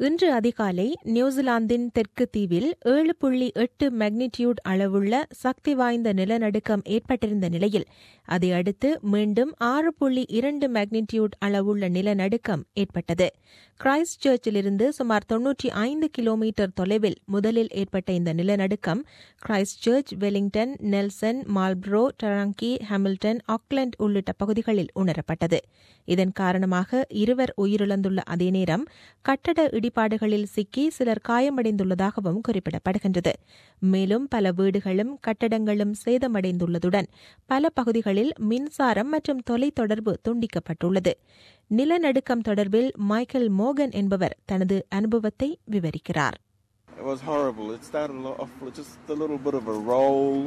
இன்று அதிகாலை நியூசிலாந்தின் தெற்கு தீவில் ஏழு புள்ளி எட்டு மேக்னிடியூட் அளவுள்ள சக்தி வாய்ந்த நிலநடுக்கம் ஏற்பட்டிருந்த நிலையில் அதை அடுத்து மீண்டும் ஆறு புள்ளி இரண்டு மேக்னிடியூட் அளவுள்ள நிலநடுக்கம் ஏற்பட்டது கிரைஸ்ட் சர்ச்சிலிருந்து சுமார் தொன்னூற்றி ஐந்து கிலோமீட்டர் தொலைவில் முதலில் ஏற்பட்ட இந்த நிலநடுக்கம் Christchurch Wellington Nelson Marlborough Taranaki Hamilton Auckland உள்ளிட்ட பகுதிகளில் உணரப்பட்டது இதன் காரணமாக இருவர் உயிரிழந்துள்ள அதே நேரம் கட்டட இடிபாடுகளில் சிக்கி சிலர் காயமடைந்துள்ளதாகவும் குறிப்பிடப்படுகின்றது மேலும் பல வீடுகளும் கட்டடங்களும் சேதமடைந்துள்ளதுடன் பல பகுதிகளில் மின்சாரம் மற்றும் தொலைத்தொடர்பு துண்டிக்கப்பட்டுள்ளது நிலநடுக்கம் தொடர்பில் மைக்கேல் மோகன் என்பவர் தனது அனுபவத்தை விவரிக்கிறார் It was horrible. It started off with just a little bit of a roll,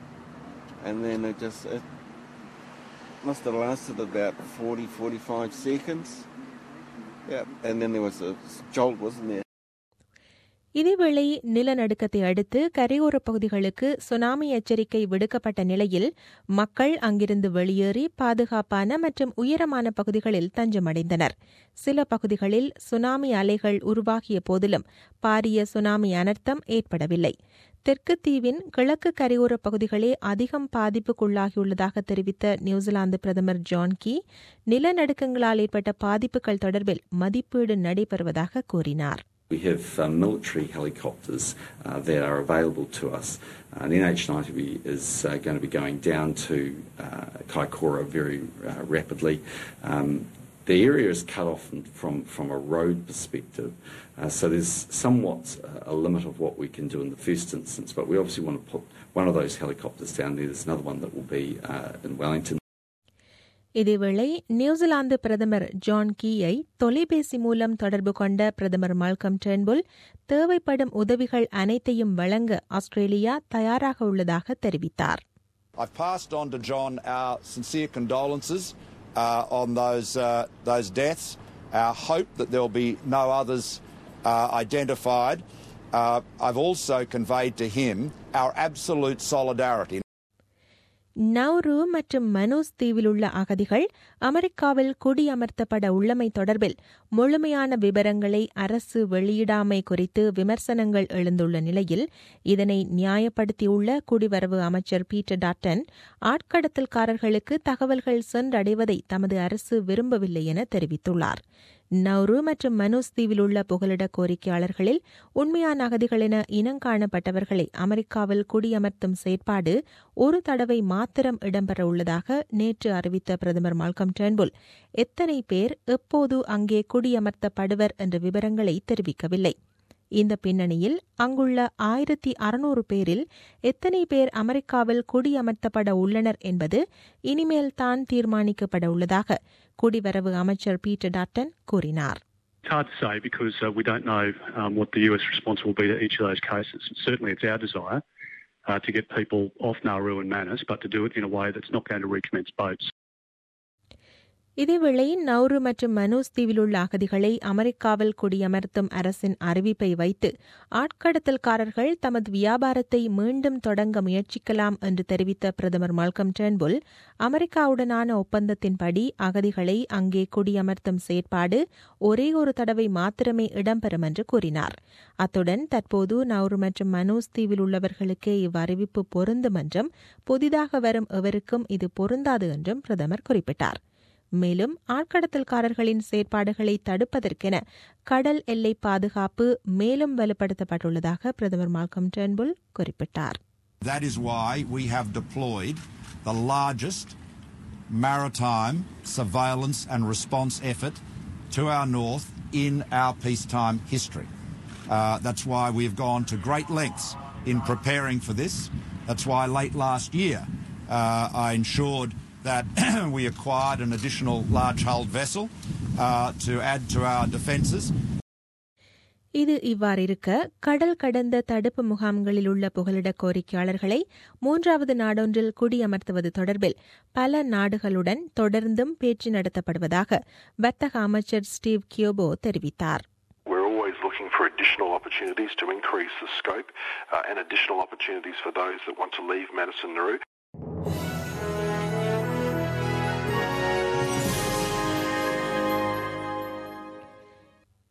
and then it just it must have lasted about 40, 45 seconds. Yeah, and then there was a jolt, wasn't there? இதேவேளை நிலநடுக்கத்தை அடுத்து கரையோர பகுதிகளுக்கு tsunami எச்சரிக்கை விடுக்கப்பட்ட நிலையில் மக்கள் அங்கிருந்து வெளியேறி பாதுகாப்பான மற்றும் உயரமான பகுதிகளில் தஞ்சமடைந்தனர் சில பகுதிகளில் சுனாமி அலைகள் உருவாகிய போதிலும் பாரிய சுனாமி அனர்த்தம் ஏற்படவில்லை தெற்கு தீவின் கிழக்கு கரையோர பகுதிகளே அதிகம் பாதிப்புக்குள்ளாகியுள்ளதாக தெரிவித்த நியூசிலாந்து பிரதமர் ஜான் கீ நிலநடுக்கங்களால் ஏற்பட்ட பாதிப்புகள் தொடர்பில் மதிப்பீடு நடைபெறுவதாக கூறினார் We have uh, military helicopters uh, that are available to us. Uh, the NH90 is uh, going to be going down to uh, Kaikoura very uh, rapidly. Um, the area is cut off from, from a road perspective, uh, so there's somewhat uh, a limit of what we can do in the first instance, but we obviously want to put one of those helicopters down there. There's another one that will be uh, in Wellington. இதேவேளை New Zealand பிரதமர் John கீயை தொலைபேசி மூலம் தொடர்பு கொண்ட பிரதமர் Malcolm டெர்ன்புல் தேவைப்படும் உதவிகள் அனைத்தையும் வழங்க ஆஸ்திரேலியா தயாராக உள்ளதாக தெரிவித்தார் I've passed on to John our sincere condolences uh, on those, uh, those deaths, our hope that there will be no others uh, identified. Uh, I've also conveyed to him our absolute solidarity. Nauru மற்றும் Manus தீவில் உள்ள அகதிகள் அமெரிக்காவில் குடியமர்த்தப்பட உள்ளமை தொடர்பில் முழுமையான விவரங்களை அரசு வெளியிடாமை குறித்து விமர்சனங்கள் எழுந்துள்ள நிலையில் இதனை நியாயப்படுத்தியுள்ள குடிவரவு அமைச்சர் பீட்டர் டாட்டன் ஆட்கடத்தல்காரர்களுக்கு தகவல்கள் சென்றடைவதை தமது அரசு விரும்பவில்லை என தெரிவித்துள்ளார் நவ்ரு மற்றும் மனோஸ் தீவில் உள்ள புகலிட கோரிக்கையாளர்களில் உண்மையான அகதிகள் என இனங்காணப்பட்டவர்களை அமெரிக்காவில் குடியமர்த்தும் செயற்பாடு ஒரு தடவை மாத்திரம் இடம்பெற உள்ளதாக நேற்று அறிவித்த பிரதமர் மால்கம் டேர்ன்புல் எத்தனை பேர் எப்போது அங்கே குடியமர்த்தப்படுவர் என்ற விவரங்களை தெரிவிக்கவில்லை இந்த பின்னணியில் அங்குள்ள ஆயிரத்தி அறுநூறு பேரில் எத்தனை பேர் அமெரிக்காவில் குடியமர்த்தப்பட உள்ளனர் என்பது இனிமேல் தான் தீர்மானிக்கப்பட உள்ளதாக குடிவரவு அமைச்சர் பீட்டர் டாட்டன் கூறினார் It's hard to say because uh, we don't know um, what the US response will be to each of those cases. Certainly, it's our desire uh, to get people off Nauru and Manus, but to do it in a way that's not going to recommence boats. இதேவேளை Nauru மற்றும் Manus தீவில் உள்ள அகதிகளை அமெரிக்காவில் குடியமர்த்தும் அரசின் அறிவிப்பை வைத்து ஆட்கடத்தல்காரர்கள் தமது வியாபாரத்தை மீண்டும் தொடங்க முயற்சிக்கலாம் என்று தெரிவித்த பிரதமர் மால்கம் டேர்ன்புல் அமெரிக்காவுடனான ஒப்பந்தத்தின்படி அகதிகளை அங்கே குடியமர்த்தும் செயற்பாடு ஒரே ஒரு தடவை மாத்திரமே இடம்பெறும் என்று கூறினார் அத்துடன் தற்போது நவ்ரு மற்றும் மனோஸ் தீவில் உள்ளவர்களுக்கே இவ்வறிவிப்பு பொருந்தும் என்றும் புதிதாக வரும் எவருக்கும் இது பொருந்தாது என்றும் பிரதமர் குறிப்பிட்டார் மேலும் ஆட்கடத்தல்காரர்களின் செயற்பாடுகளை தடுப்பதற்கென கடல் எல்லை பாதுகாப்பு மேலும் வலுப்படுத்தப்பட்டுள்ளதாக பிரதமர் மால்கம் டேர்ன்புல் குறிப்பிட்டார் That is why we have deployed the largest maritime surveillance and response effort to our north in our peacetime history. Uh, that's why we've gone to great lengths in preparing for this. That's why late last year uh, I ensured that we acquired an additional large hulled vessel uh, to add to our defences. இது இவ்வாறிருக்க கடல் கடந்த தடுப்பு முகாம்களில் உள்ள புகலிட கோரிக்கையாளர்களை மூன்றாவது நாடொன்றில் குடியமர்த்துவது தொடர்பில் பல நாடுகளுடன் தொடர்ந்தும் பேச்சு நடத்தப்படுவதாக வர்த்தக அமைச்சர் ஸ்டீவ் கியோபோ தெரிவித்தார் We're always looking for additional opportunities to increase the scope uh, and additional opportunities for those that want to leave Madison Nauru.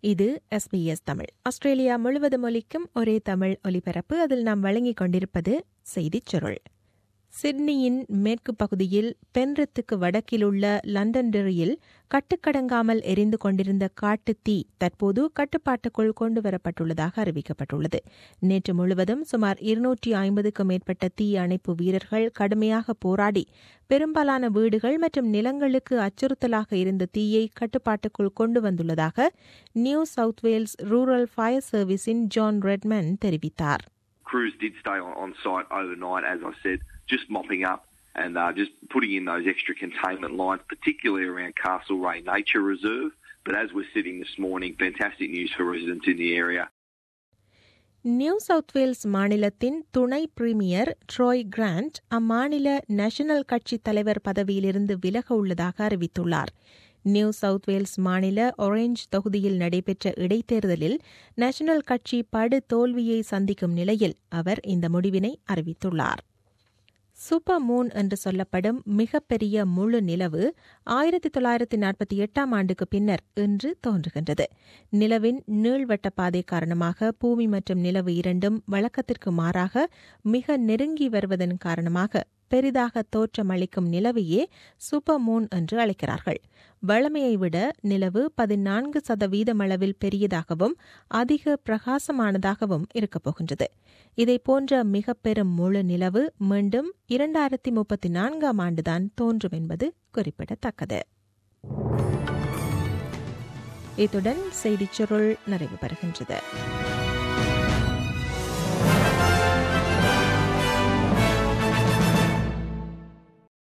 இது எஸ்பிஎஸ் தமிழ் ஆஸ்திரேலியா முழுவதும் ஒலிக்கும் ஒரே தமிழ் ஒலிபரப்பு அதில் நாம் வழங்கிக் கொண்டிருப்பது செய்திச் சுருள் சிட்னியின் மேற்கு பகுதியில் பென்ரித்துக்கு வடக்கிலுள்ள லண்டன்டெரியில் கட்டுக்கடங்காமல் எரிந்து கொண்டிருந்த காட்டு தீ தற்போது கட்டுப்பாட்டுக்குள் கொண்டுவரப்பட்டுள்ளதாக அறிவிக்கப்பட்டுள்ளது நேற்று முழுவதும் சுமார் இருநூற்றி ஐம்பதுக்கும் மேற்பட்ட தீ அணைப்பு வீரர்கள் கடுமையாக போராடி பெரும்பாலான வீடுகள் மற்றும் நிலங்களுக்கு அச்சுறுத்தலாக இருந்த தீயை கட்டுப்பாட்டுக்குள் கொண்டு வந்துள்ளதாக New South Wales rural fire சர்வீஸின் ஜான் ரெட்மன் தெரிவித்தார் Crews did stay on, on site overnight, as I said, just mopping up and uh, just putting in those extra containment lines, particularly around Castlereagh Nature Reserve. But as we're sitting this morning, fantastic news for residents in the area. New South Wales மாநிலத்தின் துணை premier Troy Grant அம்மாநில national கட்சி தலைவர் பதவியிலிருந்து விலக உள்ளதாக அறிவித்துள்ளார் New South Wales மாநில ஒரேஞ்ச் தொகுதியில் நடைபெற்ற இடைத்தேர்தலில் நேஷனல் கட்சி படு தோல்வியை சந்திக்கும் நிலையில் அவர் இந்த முடிவினை அறிவித்துள்ளார் சூப்பர் மூன் என்று சொல்லப்படும் மிகப்பெரிய முழு நிலவு ஆயிரத்தி தொள்ளாயிரத்தி நாற்பத்தி எட்டாம் ஆண்டுக்கு பின்னர் இன்று தோன்றுகின்றது நிலவின் நீள்வட்ட பாதை காரணமாக பூமி மற்றும் நிலவு இரண்டும் வழக்கத்திற்கு மாறாக மிக நெருங்கி வருவதன் காரணமாக பெரிதாக தோற்றமளிக்கும் நிலவையே சூப்பர் மூன் என்று அழைக்கிறார்கள் வளமையை விட நிலவு பதினான்கு சதவீதம் அளவில் பெரியதாகவும் அதிக பிரகாசமானதாகவும் இருக்கப் போகின்றது இதை போன்ற மிக பெரும் முழு நிலவு மீண்டும் இரண்டாயிரத்தி முப்பத்தி நான்காம் ஆண்டுதான் தோன்றும் என்பது குறிப்பிடத்தக்கது இத்துடன் செய்திச் சுருள் நிறைவு பெறுகின்றது